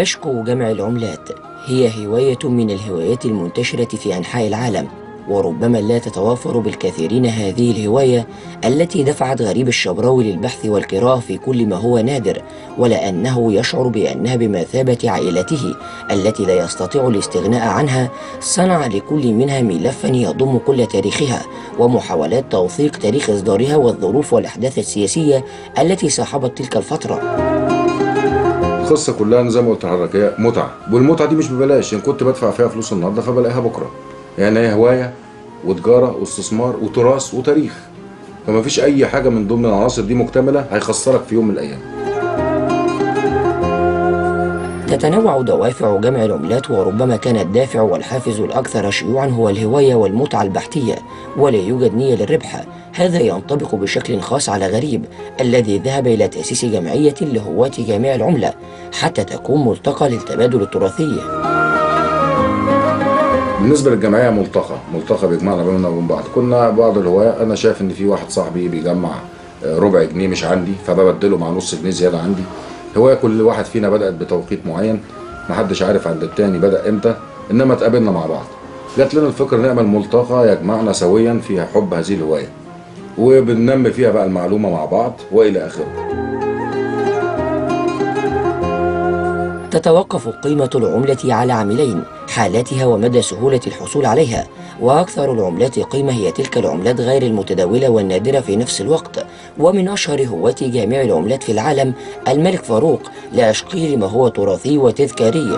عشق جمع العملات هي هواية من الهوايات المنتشرة في أنحاء العالم وربما لا تتوافر بالكثيرين هذه الهواية التي دفعت غريب الشبراوي للبحث والقراءة في كل ما هو نادر ولأنه يشعر بأنها بمثابة عائلته التي لا يستطيع الاستغناء عنها صنع لكل منها ملفا يضم كل تاريخها ومحاولات توثيق تاريخ إصدارها والظروف والأحداث السياسية التي صاحبت تلك الفترة القصه كلها زي ما قلت لحضرتك هي متعه والمتعه دي مش ببلاش يعني كنت بدفع فيها فلوس النهارده فبلاقيها بكره يعني هي هوايه وتجاره واستثمار وتراث وتاريخ فما فيش اي حاجه من ضمن العناصر دي مكتمله هيخسرك في يوم من الايام تتنوع دوافع جمع العملات وربما كان الدافع والحافز الأكثر شيوعا هو الهواية والمتعة البحتية ولا يوجد نية للربح هذا ينطبق بشكل خاص على غريب الذي ذهب إلى تأسيس جمعية لهواة جميع العملة حتى تكون ملتقى للتبادل التراثي بالنسبه للجمعيه ملتقى ملتقى بيجمعنا بيننا وبين بعض كنا بعض الهواة انا شايف ان في واحد صاحبي بيجمع آه، ربع جنيه مش عندي فببدله مع نص جنيه زياده عندي هوايه كل واحد فينا بدات بتوقيت معين محدش عارف عند التاني بدا امتى انما اتقابلنا مع بعض جات لنا الفكره نعمل ملتقى يجمعنا سويا في حب هذه الهوايه وبننمي فيها بقى المعلومه مع بعض والى اخره تتوقف قيمة العملة على عاملين حالتها ومدى سهولة الحصول عليها وأكثر العملات قيمة هي تلك العملات غير المتداولة والنادرة في نفس الوقت ومن أشهر هواة جميع العملات في العالم الملك فاروق لعشقه لما هو تراثي وتذكاري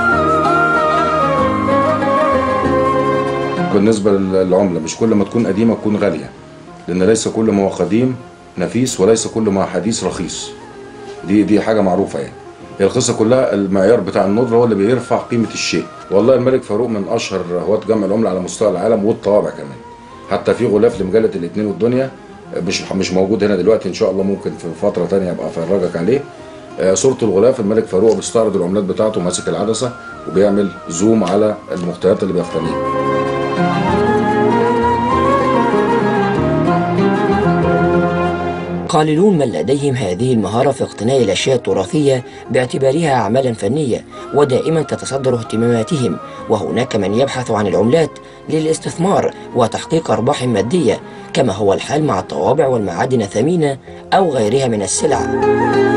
بالنسبه للعمله مش كل ما تكون قديمه تكون غاليه لان ليس كل ما هو قديم نفيس وليس كل ما حديث رخيص دي دي حاجه معروفه يعني هي القصه كلها المعيار بتاع الندره هو اللي بيرفع قيمه الشيء والله الملك فاروق من اشهر هواة جمع العمله على مستوى العالم والطوابع كمان حتى في غلاف لمجله الاثنين والدنيا مش مش موجود هنا دلوقتي ان شاء الله ممكن في فتره تانية ابقى افرجك عليه آه، صورة الغلاف الملك فاروق بيستعرض العملات بتاعته ماسك العدسة وبيعمل زوم على المحتويات اللي بيقتنيها قليلون من لديهم هذه المهارة في اقتناء الأشياء التراثية باعتبارها أعمالا فنية ودائما تتصدر اهتماماتهم وهناك من يبحث عن العملات للاستثمار وتحقيق أرباح مادية كما هو الحال مع الطوابع والمعادن الثمينة أو غيرها من السلع